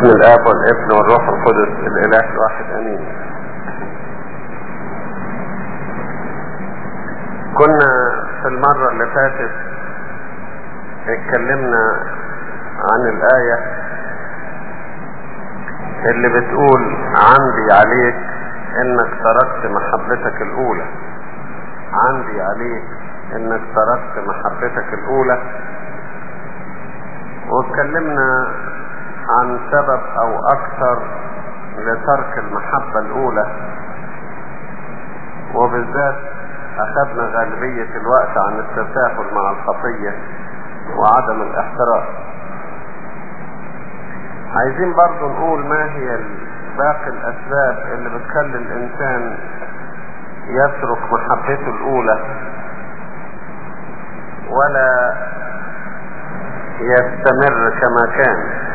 باسم الاب والابن والروح القدس الاله الواحد امين كنا في المرة اللي فاتت اتكلمنا عن الآية اللي بتقول عندي عليك انك تركت محبتك الاولى عندي عليك انك تركت محبتك الاولى واتكلمنا عن سبب او اكثر لترك المحبة الاولى وبالذات اخذنا غالبية الوقت عن التساهل مع الخطية وعدم الاحتراف عايزين برضو نقول ما هي باقي الاسباب اللي بتخلي الانسان يترك محبته الاولى ولا يستمر كما كان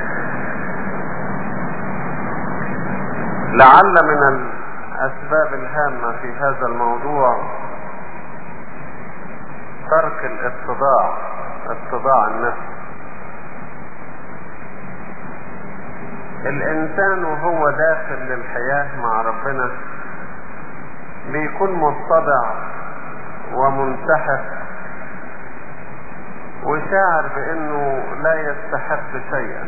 لعل من الاسباب الهامة في هذا الموضوع ترك الاتضاع اتضاع النفس الانسان وهو داخل للحياة مع ربنا بيكون متضع ومنسحق وشاعر بانه لا يستحق شيئا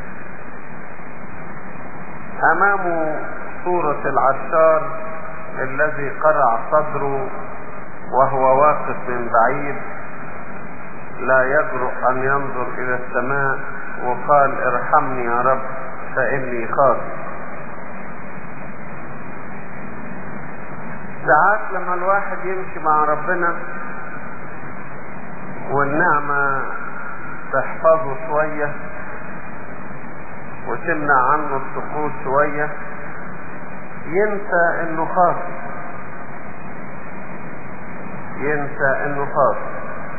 امامه صورة العشار الذي قرع صدره وهو واقف من بعيد لا يجرؤ ان ينظر الى السماء وقال ارحمني يا رب فاني خاطئ ساعات لما الواحد يمشي مع ربنا والنعمة تحفظه شوية وتمنع عنه السقوط شوية ينسى انه خاطئ ينسى انه خاطئ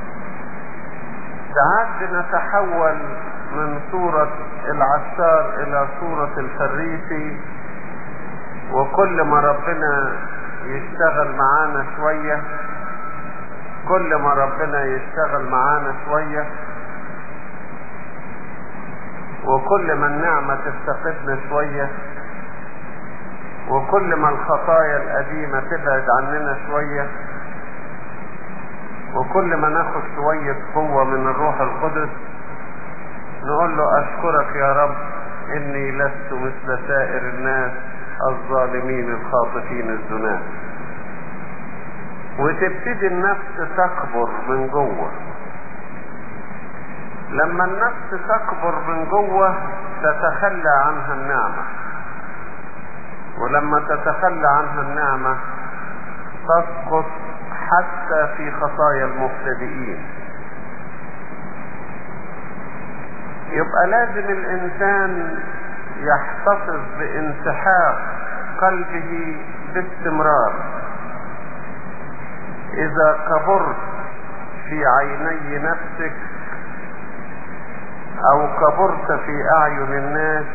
ساعات بنتحول من صورة العشار الى صورة الفريسي وكل ما ربنا يشتغل معانا شوية كل ما ربنا يشتغل معانا شوية وكل ما النعمة تفتقدنا شوية وكل ما الخطايا القديمة تبعد عننا شوية وكل ما ناخد شوية قوة من الروح القدس نقول له اشكرك يا رب اني لست مثل سائر الناس الظالمين الخاطفين الزناه وتبتدي النفس تكبر من جوه لما النفس تكبر من جوه تتخلى عنها النعمة ولما تتخلى عنها النعمة تسقط حتى في خطايا المبتدئين يبقى لازم الانسان يحتفظ بانسحاق قلبه باستمرار اذا كبرت في عيني نفسك او كبرت في اعين الناس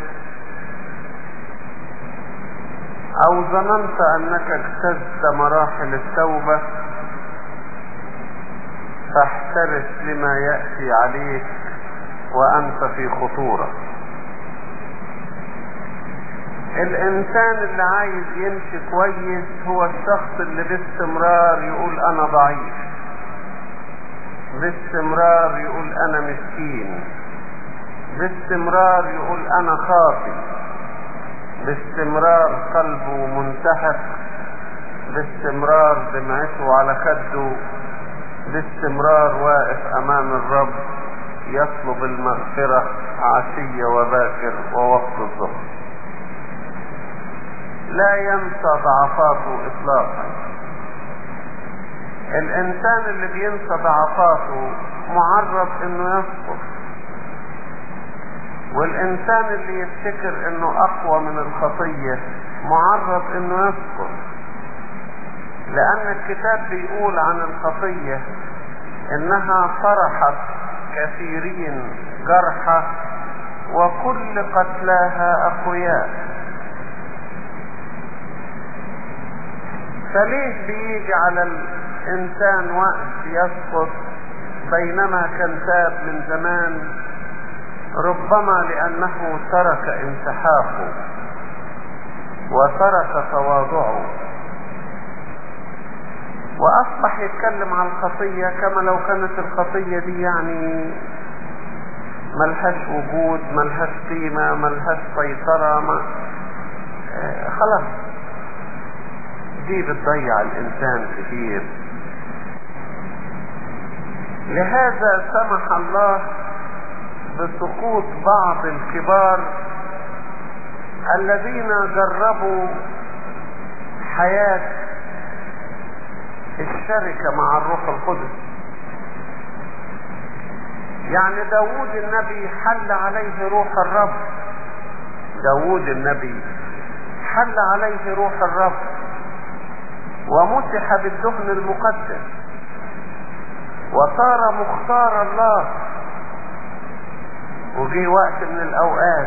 او ظننت انك اجتزت مراحل التوبة فاحترس لما يأتي عليك وانت في خطورة الانسان اللي عايز يمشي كويس هو الشخص اللي باستمرار يقول انا ضعيف باستمرار يقول انا مسكين باستمرار يقول انا خاطئ باستمرار قلبه منتهك باستمرار دمعته على خده باستمرار واقف امام الرب يطلب المغفرة عشية وباكر ووقت الظهر لا ينسى ضعفاته اطلاقا الانسان اللي بينسى ضعفاته معرض انه يسقط والانسان اللي يفتكر انه اقوى من الخطية معرض انه يسقط لان الكتاب بيقول عن الخطية انها طرحت كثيرين جرحى وكل قتلاها اقوياء فليه بيجي على الانسان وقت يسقط بينما كان تاب من زمان ربما لأنه ترك انسحاقه وترك تواضعه وأصبح يتكلم عن الخطية كما لو كانت الخطية دي يعني ملهاش وجود ملهاش قيمة ملهاش سيطرة ما آه خلاص دي بتضيع الإنسان كتير لهذا سمح الله بسقوط بعض الكبار الذين جربوا حياة الشركة مع الروح القدس يعني داود النبي حل عليه روح الرب داود النبي حل عليه روح الرب ومسح بالدهن المقدس وصار مختار الله وجي وقت من الاوقات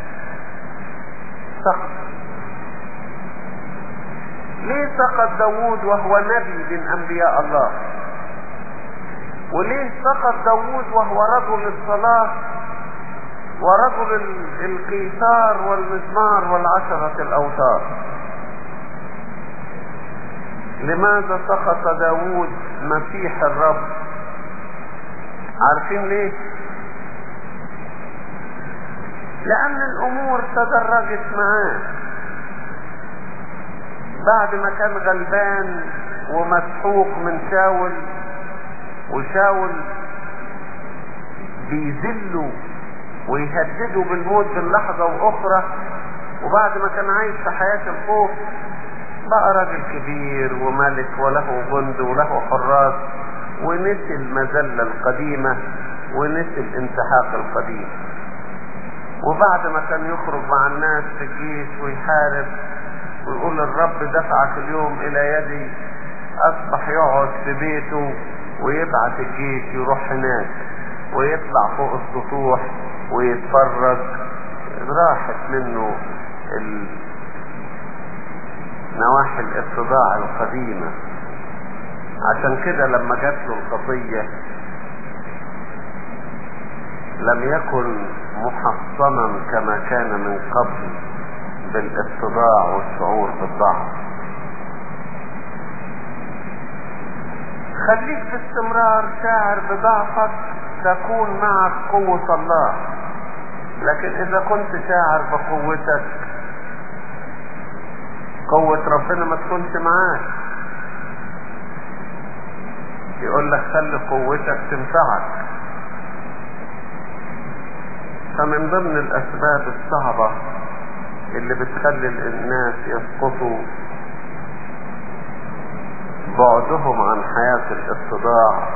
سقط ليه سقط داوود وهو نبي من انبياء الله وليه سقط داوود وهو رجل الصلاة ورجل القيثار والمزمار والعشرة الاوتار لماذا سقط داوود مسيح الرب عارفين ليه لان الامور تدرجت معاه بعد ما كان غلبان ومسحوق من شاول وشاول بيذله ويهدده بالموت باللحظة واخرى وبعد ما كان عايش في حياة الخوف بقى راجل كبير وملك وله جند وله حراس ونسي المذلة القديمة ونسي الانسحاق القديم وبعد ما كان يخرج مع الناس في الجيش ويحارب ويقول الرب دفعك اليوم الى يدي اصبح يقعد في بيته ويبعت الجيش يروح هناك ويطلع فوق السطوح ويتفرج راحت منه ال... نواحي الاتضاع القديمة عشان كده لما جات له الخطية لم يكن محصنا كما كان من قبل بالاتضاع والشعور بالضعف خليك باستمرار شاعر بضعفك تكون معك قوة الله لكن اذا كنت شاعر بقوتك قوة ربنا ما تكونش معاك يقول لك خلي قوتك تنفعك فمن ضمن الاسباب الصعبة اللي بتخلي الناس يسقطوا بعدهم عن حياة الاتضاع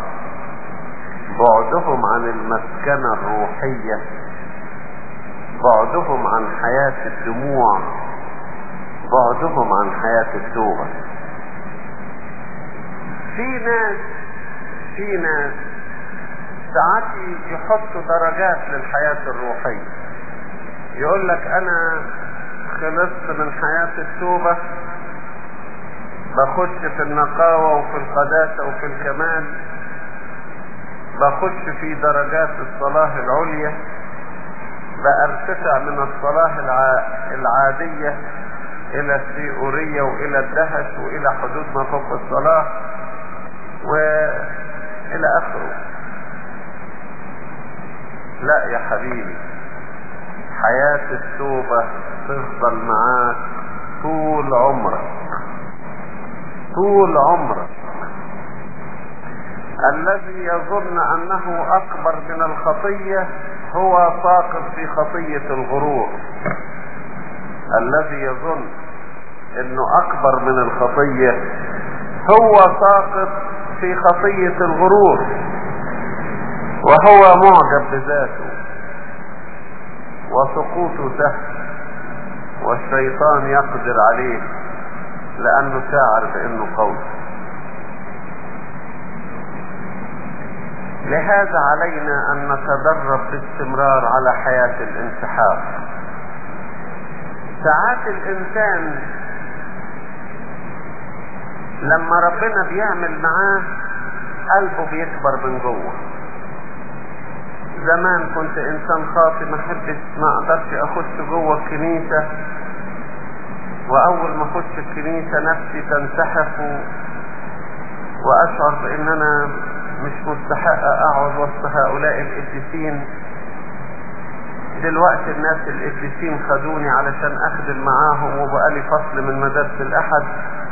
بعدهم عن المسكنة الروحية بعدهم عن حياة الدموع بعدهم عن حياة التوبة في ناس في ناس ساعات يحطوا درجات للحياة الروحية يقول لك انا خلصت من حياة التوبة بخش في النقاوة وفي القداسة وفي الكمال بخش في درجات الصلاة العليا بارتفع من الصلاة العادية الى الثيورية والى الدهش والى حدود ما فوق الصلاة والى اخره لا يا حبيبي حياة التوبة تفضل معاك طول عمرك طول عمرك الذي يظن انه اكبر من الخطية هو ساقط في خطية الغرور الذي يظن انه اكبر من الخطية هو ساقط في خطية الغرور وهو معجب بذاته وسقوطه سهل والشيطان يقدر عليه لانه شاعر بانه قوي لهذا علينا ان نتدرب باستمرار على حياة الانسحاب ساعات الانسان لما ربنا بيعمل معاه قلبه بيكبر من جوه زمان كنت انسان خاطئ ما احبش ما اقدرش اخش جوه الكنيسة واول ما اخش الكنيسة نفسي تنسحف و... واشعر بان انا مش مستحق اقعد وسط هؤلاء القديسين دلوقتي الناس القديسين خدوني علشان اخدم معاهم وبقالي فصل من مدارس الاحد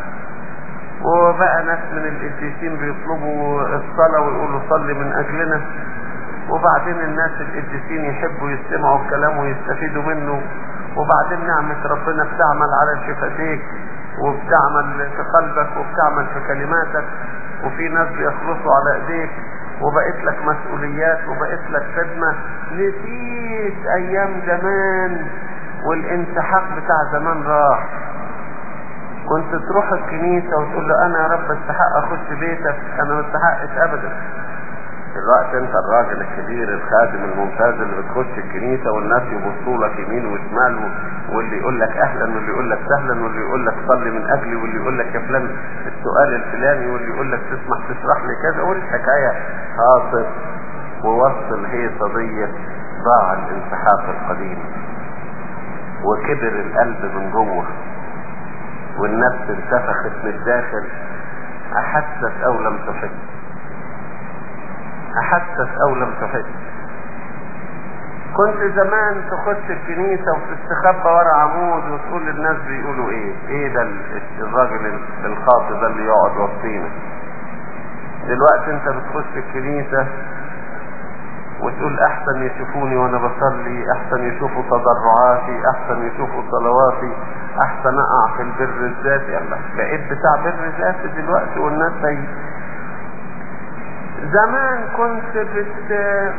وبقى ناس من القديسين بيطلبوا الصلاة ويقولوا صلي من اجلنا وبعدين الناس القديسين يحبوا يستمعوا الكلام ويستفيدوا منه وبعدين نعمة ربنا بتعمل على شفتيك وبتعمل في قلبك وبتعمل في كلماتك وفي ناس بيخلصوا على ايديك وبقيت لك مسؤوليات وبقيت لك خدمة نسيت ايام زمان والانسحاق بتاع زمان راح كنت تروح الكنيسة وتقول له انا يا رب استحق اخش بيتك انا ما استحقش ابدا دلوقتي انت الراجل الكبير الخادم الممتاز اللي بتخش الكنيسة والناس يبصوا لك يمين وشمال واللي يقول لك اهلا واللي يقول لك سهلا واللي يقول لك صلي من اجلي واللي يقول لك يا فلان السؤال الفلاني واللي يقول لك تسمح تشرح لي كذا والحكاية خاطف ووسط الهيصة ديت ضاع الانسحاق القديم وكبر القلب من جوه والنفس انتفخت من الداخل احست او لم تحس احست او لم تحس كنت زمان تخش الكنيسة وتستخبى ورا عمود وتقول للناس بيقولوا ايه ايه ده الراجل الخاطئ ده اللي يقعد وسطينا دلوقتي انت بتخش الكنيسة وتقول احسن يشوفوني وانا بصلي احسن يشوفوا تضرعاتي احسن يشوفوا صلواتي احسن اقع في البر الذاتي يلا بقيت بتاع بر ذاتي دلوقتي والناس هي زمان كنت بت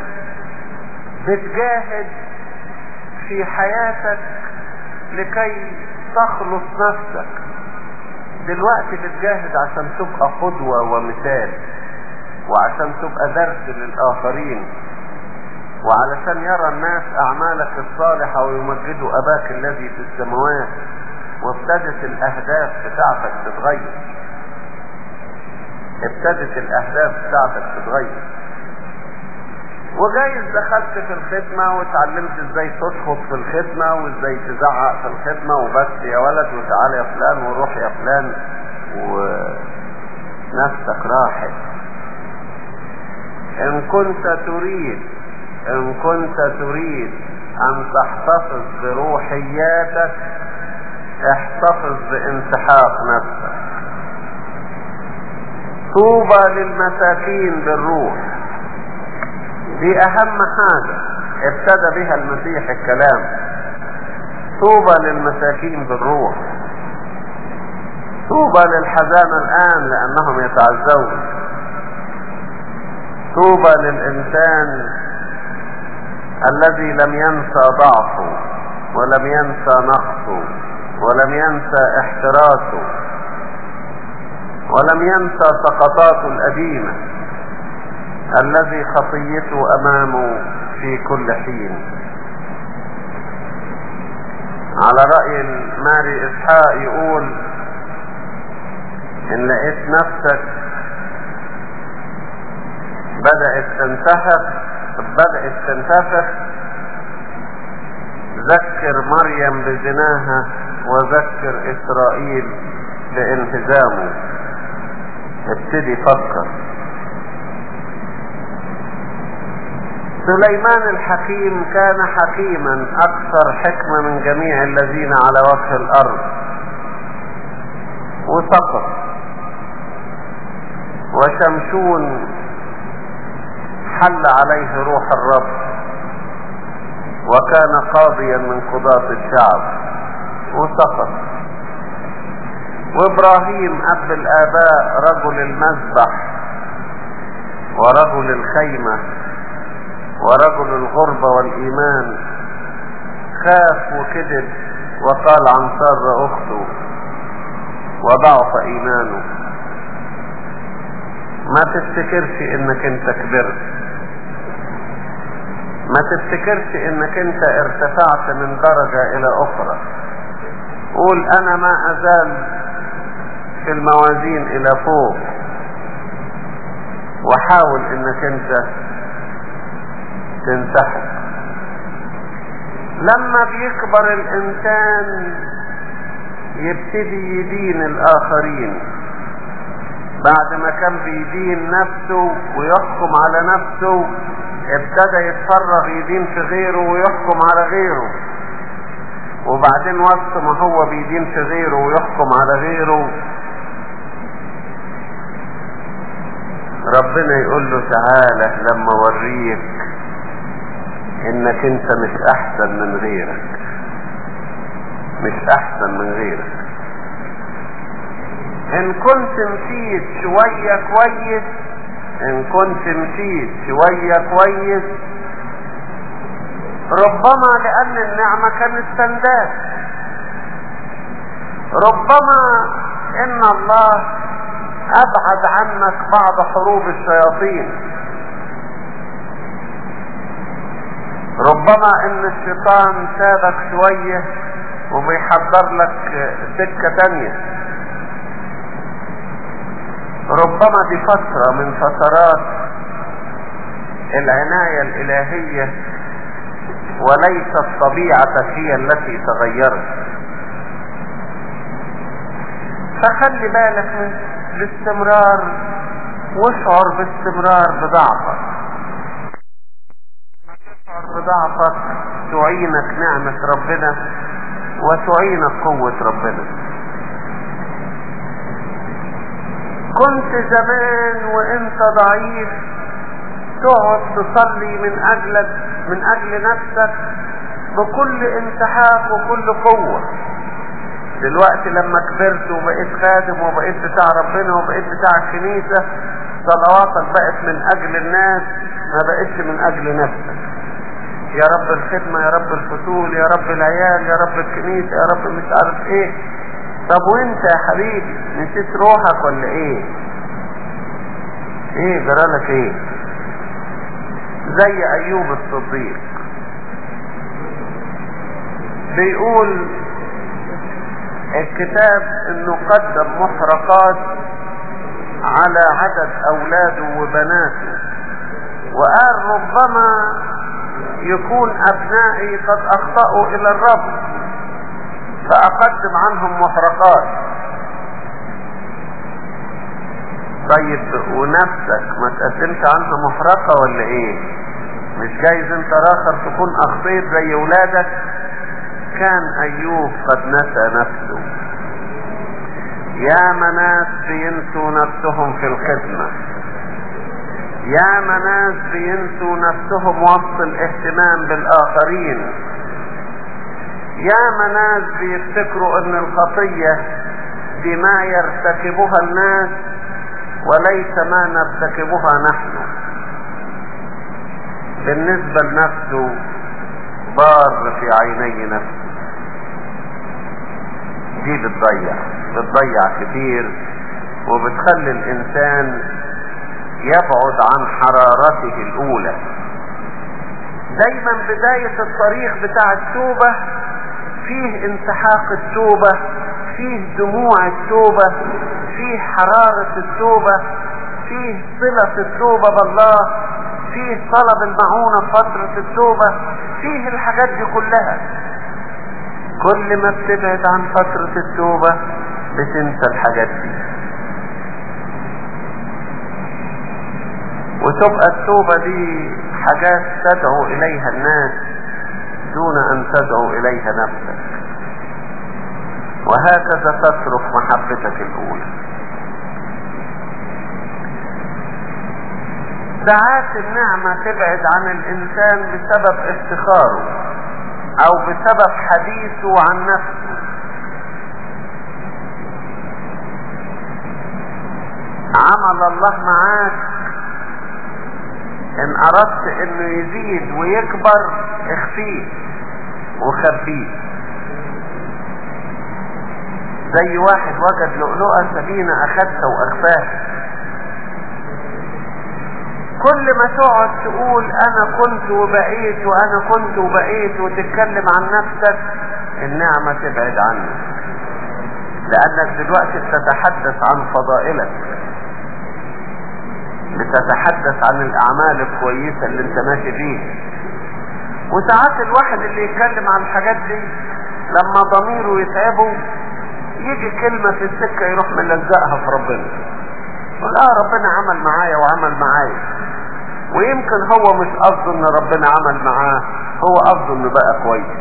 بتجاهد في حياتك لكي تخلص نفسك دلوقتي بتجاهد عشان تبقى قدوة ومثال وعشان تبقى درس للآخرين وعلشان يرى الناس أعمالك الصالحة ويمجدوا أباك الذي في السماوات وابتدت الأهداف بتاعتك تتغير ابتدت الأهداف بتاعتك تتغير وجايز دخلت في الخدمة وتعلمت ازاي تشخط في الخدمة وازاي تزعق في الخدمة وبس يا ولد وتعالى يا فلان وروح يا فلان ونفسك راحت ان كنت تريد ان كنت تريد ان تحتفظ بروحياتك احتفظ بانسحاق نفسك طوبى للمساكين بالروح دي اهم حاجة ابتدى بها المسيح الكلام طوبى للمساكين بالروح طوبى للحزانة الان لانهم يتعزون طوبى للانسان الذي لم ينسى ضعفه ولم ينسى نقصه ولم ينسى احتراسه ولم ينسى سقطاته القديمة الذي خطيته امامه في كل حين على رأي ماري اسحاق يقول ان لقيت نفسك بدأت تنتفخ بدأت تنتفخ ذكر مريم بزناها وذكر اسرائيل بانهزامه ابتدي فكر سليمان الحكيم كان حكيما اكثر حكمة من جميع الذين على وجه الارض وسقط وشمشون حل عليه روح الرب وكان قاضيا من قضاة الشعب وسقط وابراهيم اب الاباء رجل المذبح ورجل الخيمة ورجل الغربة والايمان خاف وكذب وقال عن سارة اخته وضعف ايمانه ما تفتكرش انك انت كبرت ما تفتكرش انك انت ارتفعت من درجة الى اخرى قول انا ما ازال في الموازين الى فوق وحاول انك انت تنسحب لما بيكبر الانسان يبتدي يدين الاخرين بعد ما كان بيدين نفسه ويحكم على نفسه ابتدى يتفرغ يدين في غيره ويحكم على غيره وبعدين وقت ما هو بيدين في غيره ويحكم على غيره ربنا يقول له تعالى لما اوريك انك انت مش احسن من غيرك مش احسن من غيرك ان كنت مشيت شوية كويس ان كنت مشيت شوية كويس ربما لان النعمة كانت سندات ربما ان الله ابعد عنك بعض حروب الشياطين ربما ان الشيطان سابك شوية وبيحضر لك سكة تانية ربما دي فترة من فترات العناية الالهية وليست طبيعتك هي التي تغيرت فخلي بالك من باستمرار واشعر باستمرار بضعفك تشعر بضعفك تعينك نعمة ربنا وتعينك قوة ربنا كنت زمان وانت ضعيف تقعد تصلي من اجلك من اجل نفسك بكل انسحاق وكل قوة دلوقتي لما كبرت وبقيت خادم وبقيت بتاع ربنا وبقيت بتاع الكنيسة صلواتك بقت من اجل الناس ما بقتش من اجل نفسك يا رب الخدمة يا رب الفصول يا رب العيال يا رب الكنيسة يا رب مش عارف ايه طب وانت يا حبيبي نسيت روحك ولا ايه ايه جرالك ايه زي ايوب الصديق بيقول الكتاب انه قدم محرقات على عدد اولاده وبناته وقال ربما يكون ابنائي قد اخطأوا الى الرب فاقدم عنهم محرقات طيب ونفسك ما تقدمش عنها محرقة ولا ايه مش جايز انت راخر تكون اخطيت زي ولادك كان ايوب قد نسى نفسه يا مناس بينسوا نفسهم في الخدمة يا مناس بينسوا نفسهم وسط الاهتمام بالاخرين يا مناس بيفتكروا ان الخطية دي ما يرتكبها الناس وليس ما نرتكبها نحن بالنسبة لنفسه بار في عيني نفسه دي بتضيع بتضيع كتير وبتخلي الانسان يبعد عن حرارته الاولى دايما بداية الطريق بتاع التوبة فيه انسحاق التوبة فيه دموع التوبة فيه حرارة التوبة فيه صلة التوبة بالله فيه طلب المعونة في فترة التوبة فيه الحاجات دي كلها كل ما بتبعد عن فترة التوبة بتنسى الحاجات دي وتبقى التوبة دي حاجات تدعو إليها الناس دون أن تدعو إليها نفسك وهكذا تترك محبتك الأولى ساعات النعمة تبعد عن الإنسان بسبب افتخاره أو بسبب حديثه عن نفسه عمل الله معاك ان اردت انه يزيد ويكبر اخفيه وخبيه زي واحد وجد لؤلؤة سبينة اخدها واخفاها كل ما تقعد تقول انا كنت وبقيت وانا كنت وبقيت وتتكلم عن نفسك النعمة تبعد عنك لانك دلوقتي بتتحدث عن فضائلك بتتحدث عن الاعمال الكويسة اللي انت ماشي فيها وساعات الواحد اللي يتكلم عن الحاجات دي لما ضميره يتعبه يجي كلمة في السكة يروح ملزقها في ربنا يقول اه ربنا عمل معايا وعمل معايا ويمكن هو مش قصده ان ربنا عمل معاه هو قصده انه بقى كويس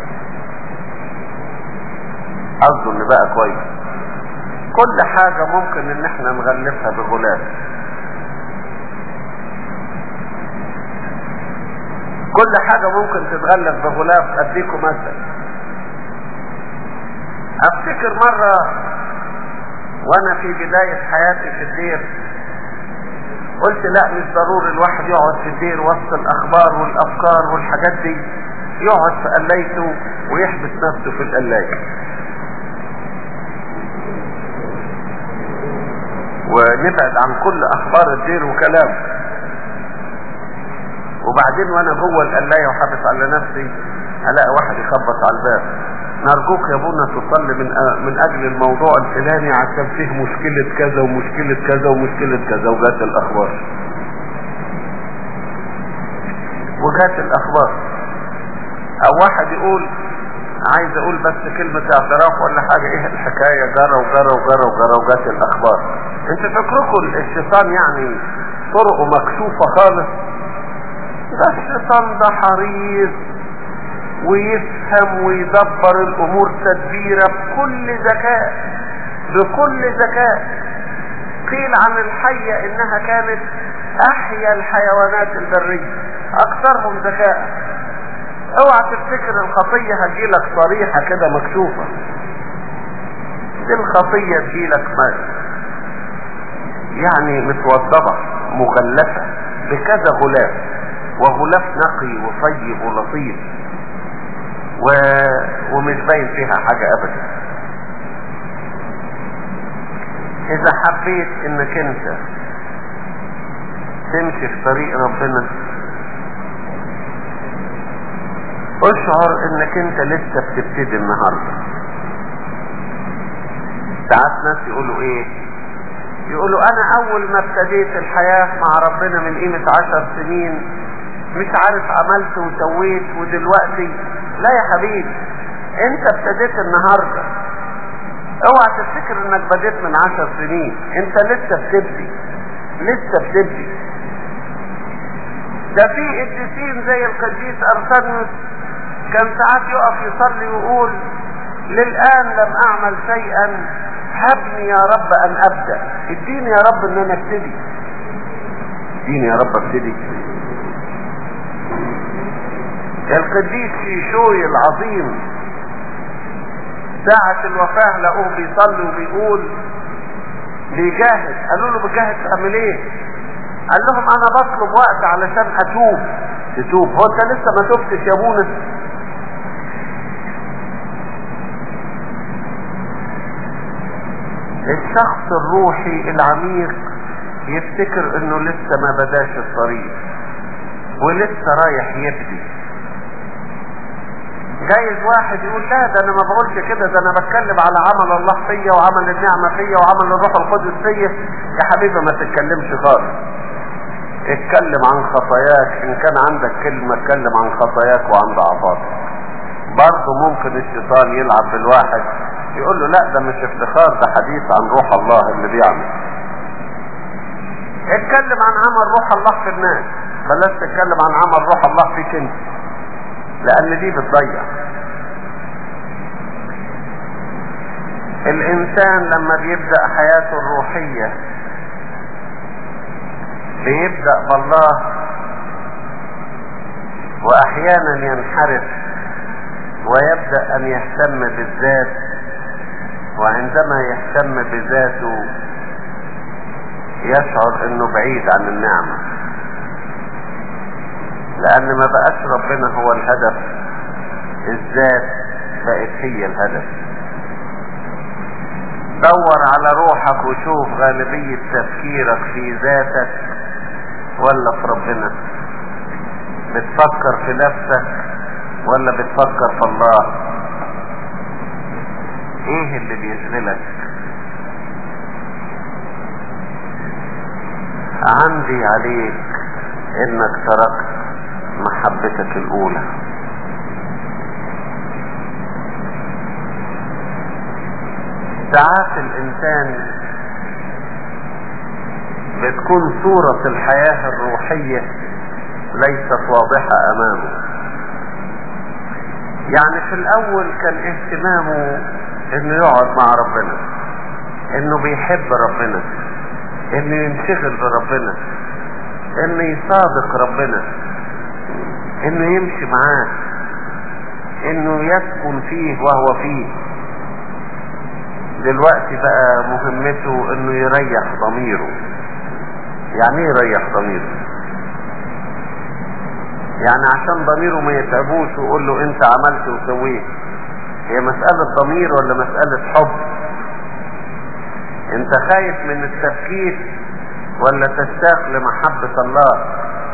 قصده انه بقى كويس كل حاجة ممكن ان احنا نغلفها بغلاف كل حاجة ممكن تتغلف بغلاف اديكم مثل افتكر مرة وانا في بداية حياتي في الدير قلت لا مش ضروري الواحد يقعد في الدير وسط الاخبار والافكار والحاجات دي يقعد في قلايته ويحبس نفسه في القلاية ونبعد عن كل اخبار الدير وكلام وبعدين وانا جوه القلاية وحابس على نفسي الاقي واحد يخبط على الباب نرجوك يا ابونا تصلي من من اجل الموضوع الفلاني عشان فيه مشكلة كذا ومشكلة كذا ومشكلة كذا وجات الاخبار وجات الاخبار او واحد يقول عايز اقول بس كلمة اعتراف ولا حاجة ايه الحكاية جرى وجرى وجرى وجرى وجات الاخبار انت فكركم الشيطان يعني طرقه مكشوفة خالص ده الشيطان ده حريص ويفهم ويدبر الامور تدبيرا بكل ذكاء بكل ذكاء قيل عن الحية انها كانت احيا الحيوانات البرية اكثرهم ذكاء اوعى تفتكر الخطية هتجيلك صريحة كده مكشوفة دي الخطية تجيلك يعني متوضبة مغلفة بكذا غلاف وغلاف نقي وطيب ولطيف و... ومش باين فيها حاجة ابدا اذا حبيت انك انت تمشي في طريق ربنا اشعر انك انت لسه بتبتدي النهاردة ساعات ناس يقولوا ايه يقولوا انا اول ما ابتديت الحياة مع ربنا من قيمة عشر سنين مش عارف عملت وسويت ودلوقتي لا يا حبيبي انت ابتديت النهاردة اوعى تفتكر انك بديت من عشر سنين انت لسه بتبدي لسه بتبدي ده في قديسين زي القديس ارسانيوس كان ساعات يقف يصلي ويقول للآن لم اعمل شيئا هبني يا رب ان ابدأ اديني يا رب ان انا ابتدي اديني يا رب ابتدي القديس شيشوي العظيم ساعة الوفاة لقوه بيصلي وبيقول بيجاهد قالوا له بتجاهد تعمل ايه قال لهم انا بطلب وقت علشان اتوب تتوب هو انت لسه ما تبتش يا ابونا الشخص الروحي العميق يفتكر انه لسه ما بداش الطريق ولسه رايح يبدي جايز واحد يقول لا ده انا ما بقولش كده ده انا بتكلم على عمل الله فيا وعمل النعمة فيا وعمل الروح القدس فيا يا حبيبي ما تتكلمش خالص اتكلم عن خطاياك ان كان عندك كلمة اتكلم عن خطاياك وعن ضعفاتك برضه ممكن الشيطان يلعب بالواحد يقول له لا ده مش افتخار ده حديث عن روح الله اللي بيعمل اتكلم عن عمل روح الله في الناس بلاش تتكلم عن عمل روح الله فيك انت لان دي بتضيع الانسان لما بيبدأ حياته الروحية بيبدأ بالله واحيانا ينحرف ويبدأ ان يهتم بالذات وعندما يهتم بذاته يشعر انه بعيد عن النعمة لان ما بقاش ربنا هو الهدف الذات بقت هي الهدف دور على روحك وشوف غالبية تفكيرك في ذاتك ولا في ربنا بتفكر في نفسك ولا بتفكر في الله ايه اللي بيشغلك عندي عليك انك تركت محبتك الاولى ساعات الانسان بتكون صورة الحياة الروحية ليست واضحة امامه يعني في الاول كان اهتمامه انه يقعد مع ربنا انه بيحب ربنا انه ينشغل بربنا انه يصادق ربنا انه يمشي معاه انه يسكن فيه وهو فيه دلوقتي بقى مهمته انه يريح ضميره يعني ايه يريح ضميره يعني عشان ضميره ما يتعبوش ويقول له انت عملت وسويت هي مسألة ضمير ولا مسألة حب انت خايف من التفكير ولا تشتاق لمحبة الله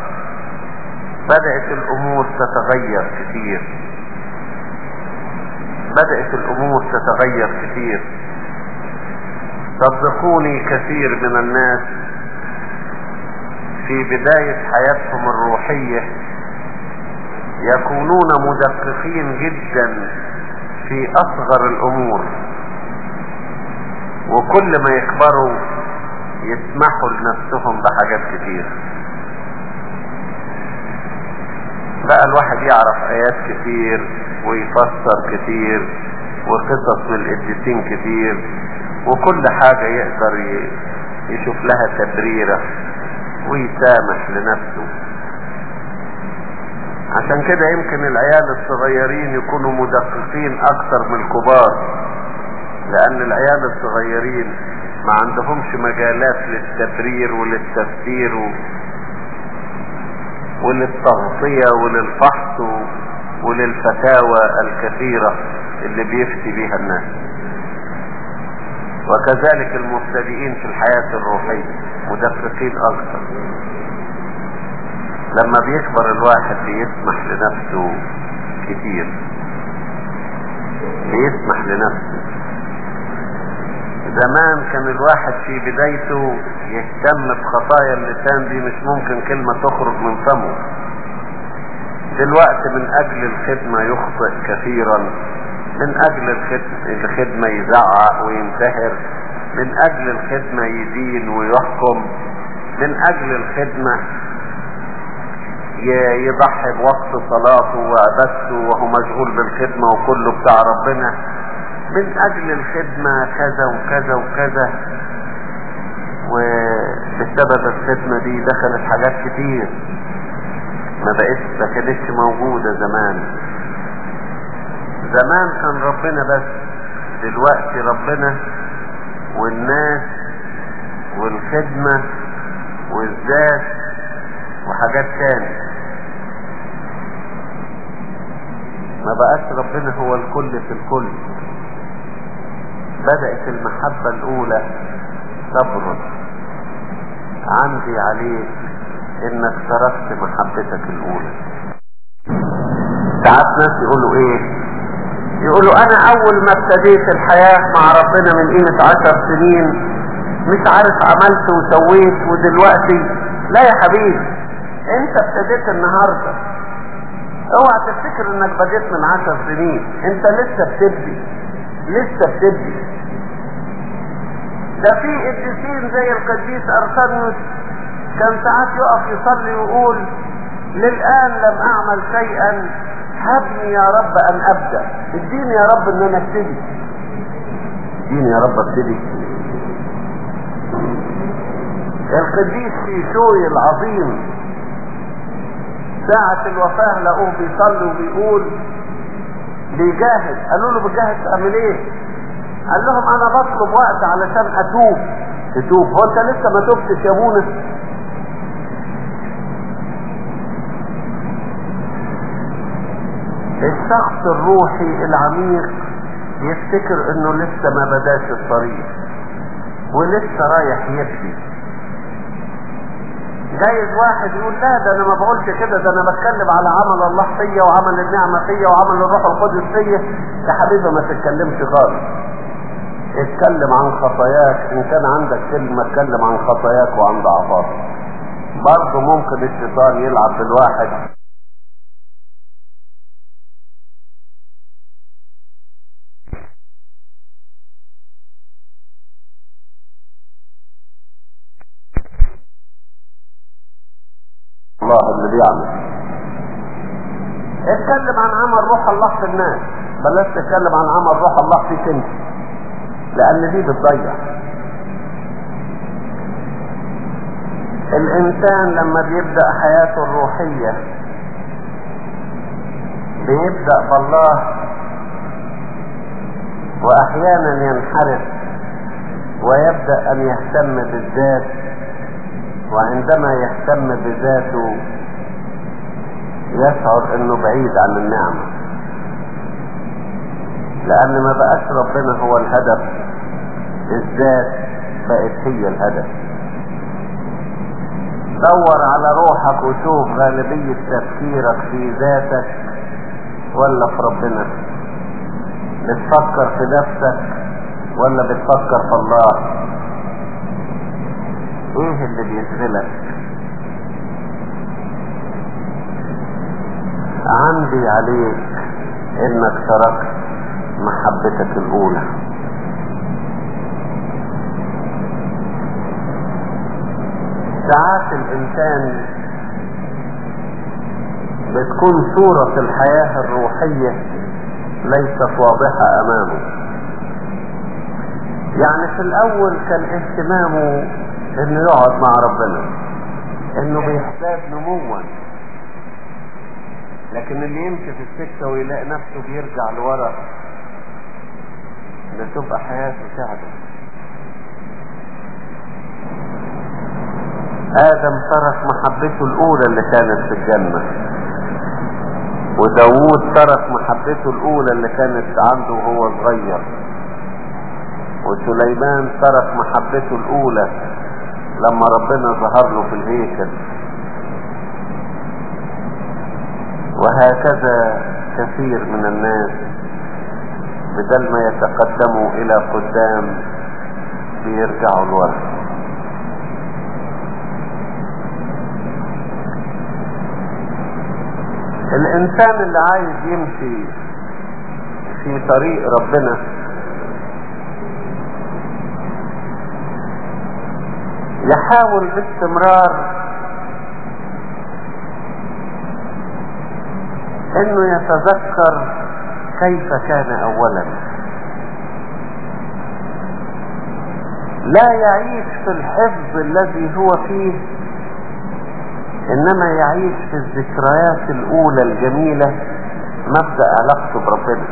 بدأت الامور تتغير كثير بدأت الامور تتغير كثير صدقوني كثير من الناس في بداية حياتهم الروحية يكونون مدققين جدا في اصغر الامور وكل ما يكبروا يسمحوا لنفسهم بحاجات كتير بقى الواحد يعرف ايات كتير ويفسر كتير وقصص من القديسين كتير وكل حاجة يقدر يشوف لها تبريرة ويسامح لنفسه عشان كده يمكن العيال الصغيرين يكونوا مدققين اكتر من الكبار لان العيال الصغيرين ما عندهمش مجالات للتبرير وللتفسير و... وللتغطية وللفحص و... وللفتاوى الكثيرة اللي بيفتي بيها الناس وكذلك المبتدئين في الحياة الروحية مدققين اكتر لما بيكبر الواحد بيسمح لنفسه كتير بيسمح لنفسه زمان كان الواحد في بدايته يهتم بخطايا اللسان دي مش ممكن كلمة تخرج من فمه دلوقتي من اجل الخدمة يخطئ كثيرا من اجل الخدمة, الخدمة يزعق وينتهر من اجل الخدمة يدين ويحكم من اجل الخدمة يضحي بوقت صلاته وعبادته وهو مشغول بالخدمة وكله بتاع ربنا من اجل الخدمة كذا وكذا وكذا وبسبب الخدمة دي دخلت حاجات كتير ما بقتش ما كانتش موجودة زمان زمان كان ربنا بس دلوقتي ربنا والناس والخدمة والذات وحاجات تاني ما بقاش ربنا هو الكل في الكل بدأت المحبة الأولى تبرد عندي عليك انك تركت محبتك الأولى ساعات ناس يقولوا ايه يقولوا انا اول ما ابتديت الحياة مع ربنا من قيمة عشر سنين مش عارف عملت وسويت ودلوقتي لا يا حبيبي انت ابتديت النهاردة اوعى تفتكر انك بديت من عشر سنين انت لسه بتبدي لسه بتبدي ده في قديسين زي القديس ارسانيوس كان ساعات يقف يصلي ويقول للآن لم اعمل شيئا هبني يا رب ان ابدأ اديني يا رب ان انا ابتدي اديني يا رب ابتدي القديس شيشوي العظيم ساعة الوفاة لقوه بيصلي وبيقول بيجاهد قالوا له بتجاهد تعمل ايه قال لهم انا بطلب وقت علشان اتوب تتوب هو انت لسه ما تبتش يا ابونا الشخص الروحي العميق يفتكر انه لسه ما بداش الطريق ولسه رايح يبدي جايز واحد يقول لا ده انا ما بقولش كده ده انا بتكلم على عمل الله فيا وعمل النعمة فيا وعمل الروح القدس فيا يا حبيبي ما تتكلمش خالص اتكلم عن خطاياك ان كان عندك كلمة اتكلم عن خطاياك وعن ضعفاتك برضه ممكن الشيطان يلعب بالواحد الله اللي بيعمل اتكلم عن عمل روح الله في الناس بلاش تتكلم عن عمل روح الله فيك انت لان دي بتضيع الانسان لما بيبدأ حياته الروحية بيبدأ بالله واحيانا ينحرف ويبدأ ان يهتم بالذات وعندما يهتم بذاته يشعر انه بعيد عن النعمة لان ما بقاش ربنا هو الهدف الذات بقت هي الهدف دور على روحك وشوف غالبية تفكيرك في ذاتك ولا في ربنا بتفكر في نفسك ولا بتفكر في الله ايه اللي بيشغلك عندي عليك انك تركت محبتك الاولى ساعات الانسان بتكون صورة الحياة الروحية ليست واضحة امامه يعني في الاول كان اهتمامه انه يقعد مع ربنا انه بيحتاج نموا لكن اللي يمشي في السكة ويلاقي نفسه بيرجع لورا ده تبقى حياته سعدة آدم ترك محبته الأولى اللي كانت في الجنة وداوود ترك محبته الأولى اللي كانت عنده وهو صغير وسليمان ترك محبته الأولى لما ربنا ظهر له في الهيكل وهكذا كثير من الناس بدل ما يتقدموا الى قدام بيرجعوا لورا الانسان اللي عايز يمشي في طريق ربنا يحاول باستمرار انه يتذكر كيف كان اولا لا يعيش في الحفظ الذي هو فيه انما يعيش في الذكريات الاولى الجميلة مبدأ علاقته بربنا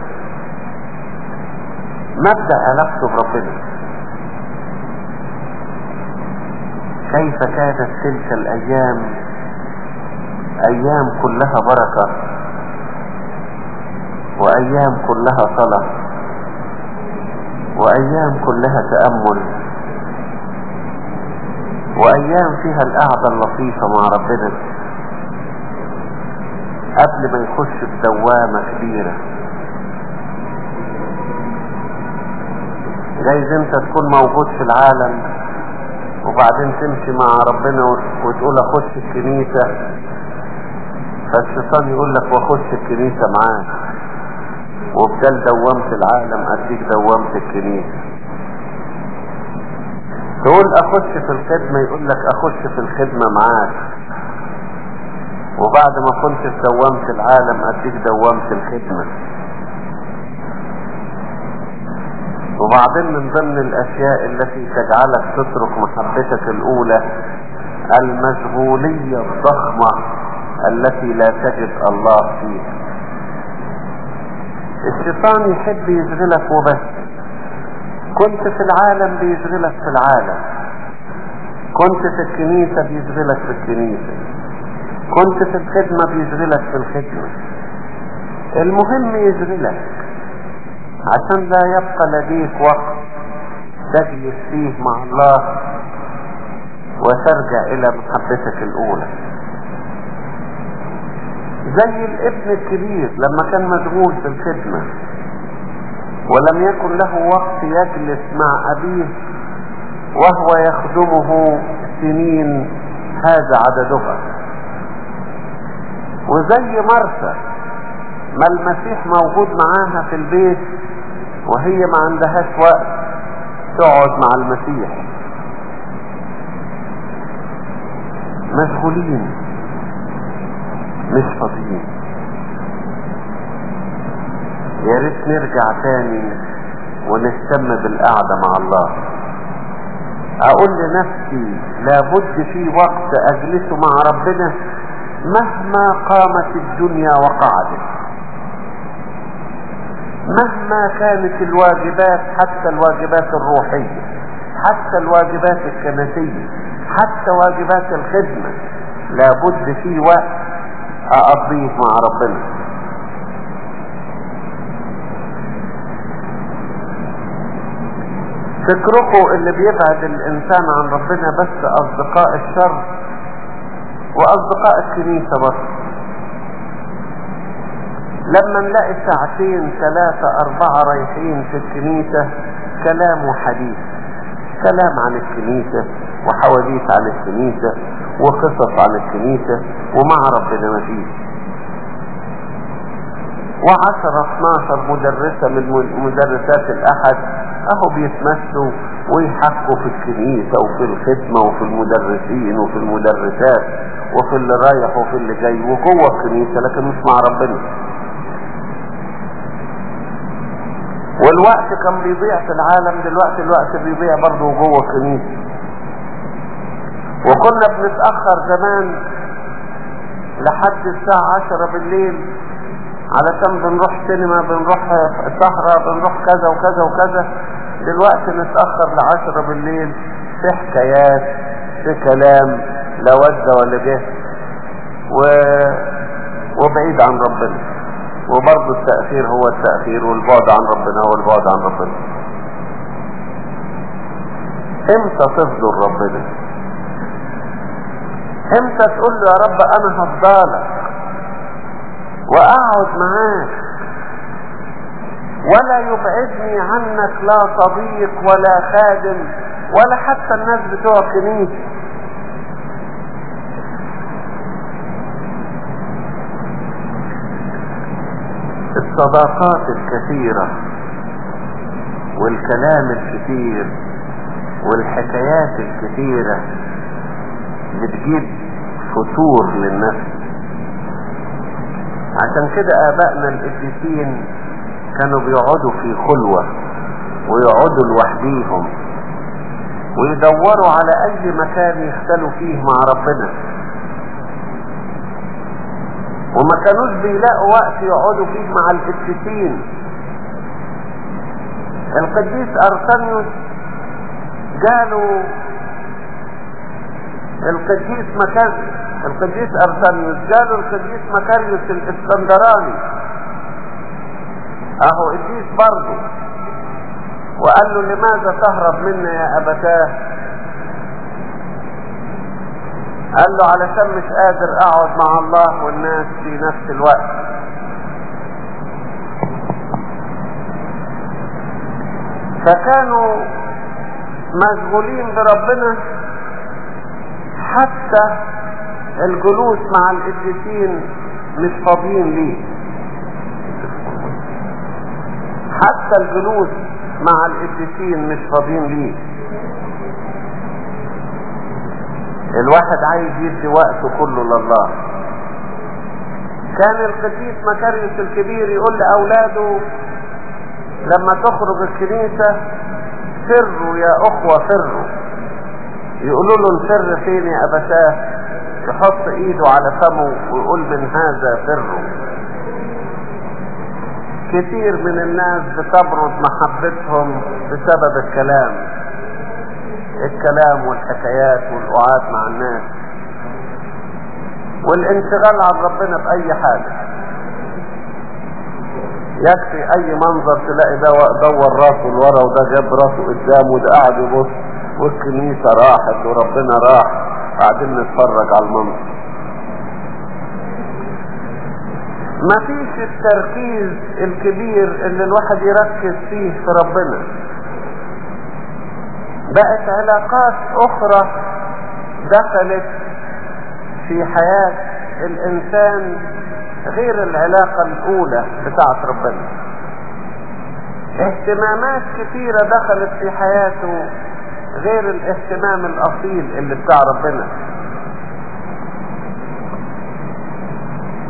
مبدأ علاقته بربنا كيف كانت تلك الايام ايام كلها بركة وايام كلها صلاة وايام كلها تأمل وايام فيها القعدة اللطيفة مع ربنا قبل ما يخش في دوامة كبيرة جايز انت تكون موجود في العالم وبعدين تمشي مع ربنا وتقول اخش الكنيسة فالشيطان يقول لك واخش الكنيسة معاك وبدل دوامة العالم اديك دوامة الكنيسة تقول اخش في الخدمة يقول لك اخش في الخدمة معاك وبعد ما كنت في دوامة العالم اديك دوامة الخدمة وبعدين من ضمن الاشياء التي تجعلك تترك محبتك الاولى المشغولية الضخمة التي لا تجد الله فيها الشيطان يحب يشغلك وبس كنت في العالم بيشغلك في العالم كنت في الكنيسة بيشغلك في الكنيسة كنت في الخدمة بيشغلك في الخدمة المهم يشغلك عشان لا يبقى لديك وقت تجلس فيه مع الله وترجع الى محبتك الاولى زي الابن الكبير لما كان مشغول في الخدمة ولم يكن له وقت يجلس مع ابيه وهو يخدمه سنين هذا عددها وزي مرسى ما المسيح موجود معاها في البيت وهي ما عندهاش وقت تقعد مع المسيح مشغولين مش فاضيين يا ريت نرجع تاني ونهتم بالقعدة مع الله اقول لنفسي لابد في وقت اجلسه مع ربنا مهما قامت الدنيا وقعدت مهما كانت الواجبات حتى الواجبات الروحية حتى الواجبات الكنسية حتى واجبات الخدمة لابد في وقت اقضيه مع ربنا فكركم اللي بيبعد الانسان عن ربنا بس اصدقاء الشر واصدقاء الكنيسة بس لما نلاقي ساعتين ثلاثة اربعة رايحين في الكنيسة كلام وحديث كلام عن الكنيسة وحواديث عن الكنيسة وقصص عن الكنيسة ومع ربنا مفيش وعشرة اتناشر مدرسة من مدرسات الاحد اهو بيتمشوا ويحكوا في الكنيسة وفي الخدمة وفي المدرسين وفي المدرسات وفي اللي رايح وفي اللي جاي وجوه الكنيسة لكن مش مع ربنا والوقت كان بيضيع في العالم دلوقتي الوقت بيضيع برضه جوه الكنيسة وكنا بنتأخر زمان لحد الساعة عشرة بالليل علشان بنروح سينما بنروح سهرة بنروح كذا وكذا وكذا دلوقتي نتأخر لعشرة بالليل في حكايات في كلام لا وجه ولا جه و... وبعيد عن ربنا وبرضه التأخير هو التأخير والبعد عن ربنا هو البعد عن ربنا امتى تفضل ربنا امتى تقول له يا رب انا هفضلك واقعد معاك ولا يبعدني عنك لا صديق ولا خادم ولا حتى الناس بتوع الكنيسة الصداقات الكثيرة والكلام الكثير والحكايات الكثيرة بتجيب فتور للنفس عشان كده ابائنا القديسين كانوا بيقعدوا في خلوة ويقعدوا لوحديهم ويدوروا على اي مكان يختلوا فيه مع ربنا وما كانوش بيلاقوا وقت يقعدوا فيه مع القديسين القديس ارسنيوس جاله القديس مكان القديس ارسنيوس جاله القديس مكاريوس الاسكندراني اهو قديس برضه وقال له لماذا تهرب منا يا ابتاه قال له علشان مش قادر اقعد مع الله والناس في نفس الوقت فكانوا مشغولين بربنا حتى الجلوس مع القديسين مش فاضيين ليه حتى الجلوس مع القديسين مش فاضيين ليه الواحد عايز يدي وقته كله لله كان القديس مكاريوس الكبير يقول لأولاده لما تخرج الكنيسة فروا يا أخوة فروا يقولوا له الفر فين يا أبتاه يحط ايده على فمه ويقول من هذا فروا كتير من الناس بتبرد محبتهم بسبب الكلام الكلام والحكايات والقعاد مع الناس والانشغال عن ربنا بأي حاجة يكفي أي منظر تلاقي ده دور راسه لورا وده جاب راسه قدامه وده قاعد يبص والكنيسة راحت وربنا راح قاعدين نتفرج على المنظر مفيش التركيز الكبير اللي الواحد يركز فيه في ربنا بقت علاقات اخرى دخلت في حياة الانسان غير العلاقة الاولى بتاعت ربنا اهتمامات كثيرة دخلت في حياته غير الاهتمام الاصيل اللي بتاع ربنا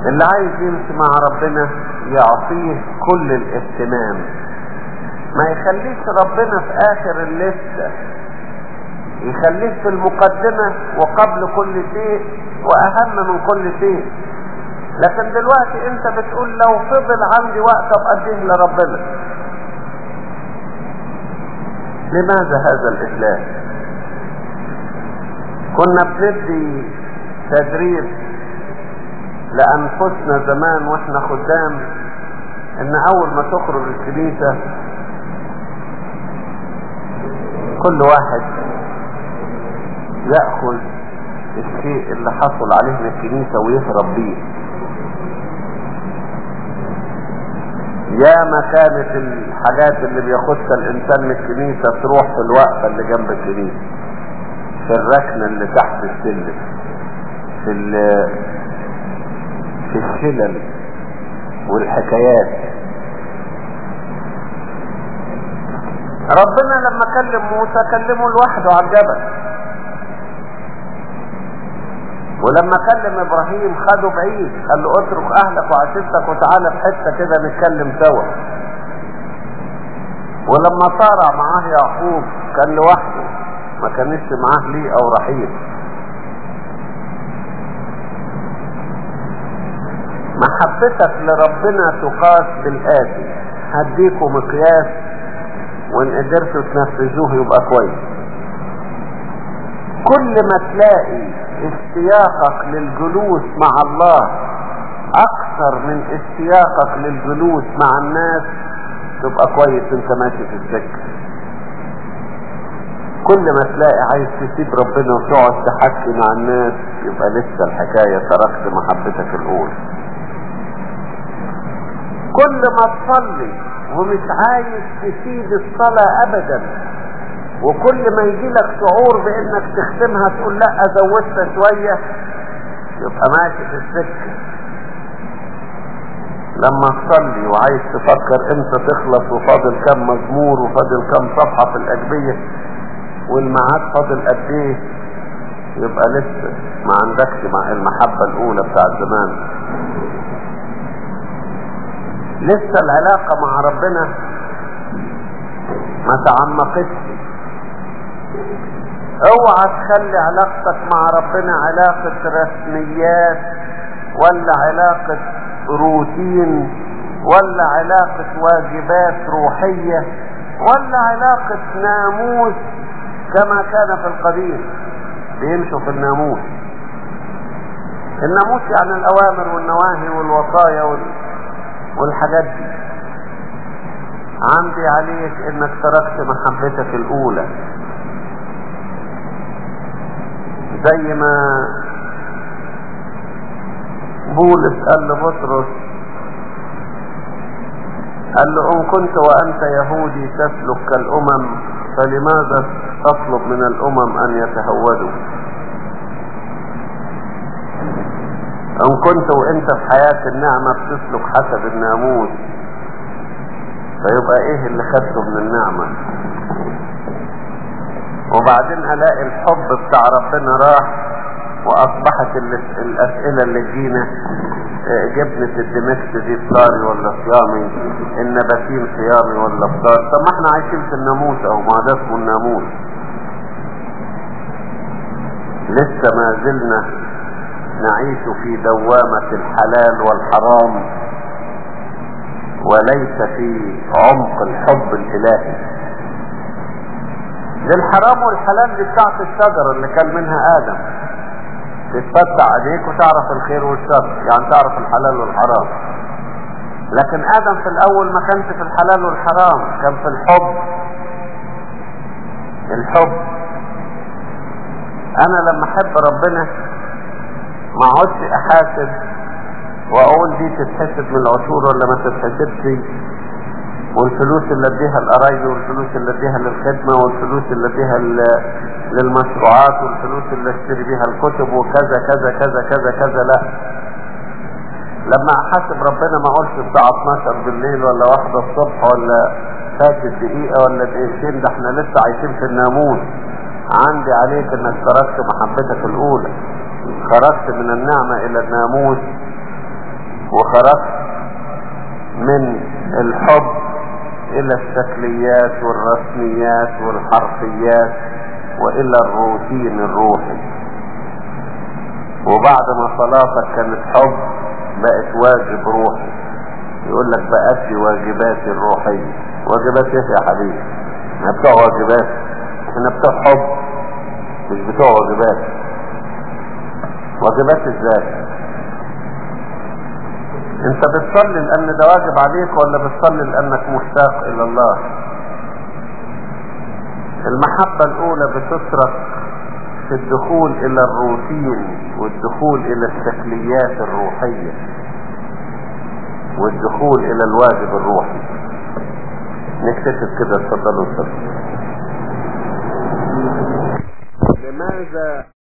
اللي عايز يمشي مع ربنا يعطيه كل الاهتمام ما يخليش ربنا في اخر الليسته يخليك في المقدمة وقبل كل شيء واهم من كل شيء لكن دلوقتي انت بتقول لو فضل عندي وقت ابقى اديه لربنا لماذا هذا الإفلاس كنا بندي تدريب لأنفسنا زمان واحنا خدام ان اول ما تخرج الكنيسة كل واحد يأخذ الشيء اللي حصل عليه من الكنيسة ويهرب بيه يا ما كانت الحاجات اللي بياخدها الانسان من الكنيسة تروح في الوقفة اللي جنب الكنيسة في الركنة اللي تحت السلم في في الشلل والحكايات ربنا لما كلم موسى كلمه لوحده على الجبل ولما كلم ابراهيم خده بعيد قال له اترك اهلك وعشيرتك وتعالى في حته كده نتكلم سوا ولما صارع معاه يعقوب كان لوحده ما كانش معاه ليه او رحيل محبتك لربنا تقاس بالآتي هديكم مقياس وان قدرتوا تنفذوه يبقى كويس كل ما تلاقي اشتياقك للجلوس مع الله اكثر من اشتياقك للجلوس مع الناس تبقى كويس انت ماشي في السكة كل ما تلاقي عايز تسيب ربنا وتقعد تحكي مع الناس يبقى لسه الحكاية تركت محبتك الاولى كل ما تصلي ومش عايز تسيب الصلاة ابدا وكل ما يجي لك شعور بانك تختمها تقول لا زودتها شوية يبقى ماشي في السكة لما تصلي وعايز تفكر امتى تخلص وفاضل كم مزمور وفاضل كم صفحة في الاجبية والميعاد فاضل قد ايه يبقى لسه ما عندكش مع المحبة الاولى بتاع زمان لسه العلاقة مع ربنا ما تعمقتش اوعى تخلي علاقتك مع ربنا علاقة رسميات ولا علاقة روتين ولا علاقة واجبات روحية ولا علاقة ناموس كما كان في القديم بيمشوا في الناموس الناموس يعني الاوامر والنواهي والوصايا وال... والحاجات دي عندي عليك انك تركت محبتك الاولى زي ما بولس قال لبطرس قال له ان كنت وانت يهودي تسلك كالامم فلماذا تطلب من الامم ان يتهودوا ان كنت وانت في حياة النعمة بتسلك حسب الناموس فيبقى ايه اللي خدته من النعمة وبعدين الاقي الحب بتاع ربنا راح واصبحت الاسئلة اللي تجينا جبنة الدمكس دي فطاري ولا صيامي النباتين صيامي ولا فطار طب ما احنا عايشين في الناموس او ما ده اسمه الناموس لسه ما زلنا نعيش في دوامة الحلال والحرام وليس في عمق الحب الالهي دي الحرام والحلال دي بتاعت الشجرة اللي كان منها ادم تتفتح عليك وتعرف الخير والشر يعني تعرف الحلال والحرام لكن ادم في الاول ما كانش في الحلال والحرام كان في الحب الحب انا لما احب ربنا ما اقعدش احاسب واقول دي تتحسب من العشور ولا ما تتحسبش والفلوس اللي اديها لقرايبي والفلوس اللي اديها للخدمه والفلوس اللي اديها للمشروعات والفلوس اللي اشتري بيها الكتب وكذا كذا كذا كذا كذا لا لما احاسب ربنا ما اقولش الساعه 12 بالليل ولا واحدة الصبح ولا فاتت دقيقه ولا دقيقتين ده احنا لسه عايشين في الناموس عندي عليك انك تركت محبتك الاولى خرجت من النعمه الى الناموس وخرجت من الحب الى الشكليات والرسميات والحرفيات والى الروتين الروحي وبعد ما صلاتك كانت حب بقت واجب روحي يقول لك بأدي واجباتي الروحية واجبات ايه يا حبيبي احنا بتوع واجبات احنا بتوع حب مش بتوع واجبات واجبات ازاي انت بتصلي لان ده واجب عليك ولا بتصلي لانك مشتاق الى الله المحبة الاولى بتترك في الدخول الى الروتين والدخول الى الشكليات الروحية والدخول الى الواجب الروحي نكتشف كده اتفضلوا اتفضلوا لماذا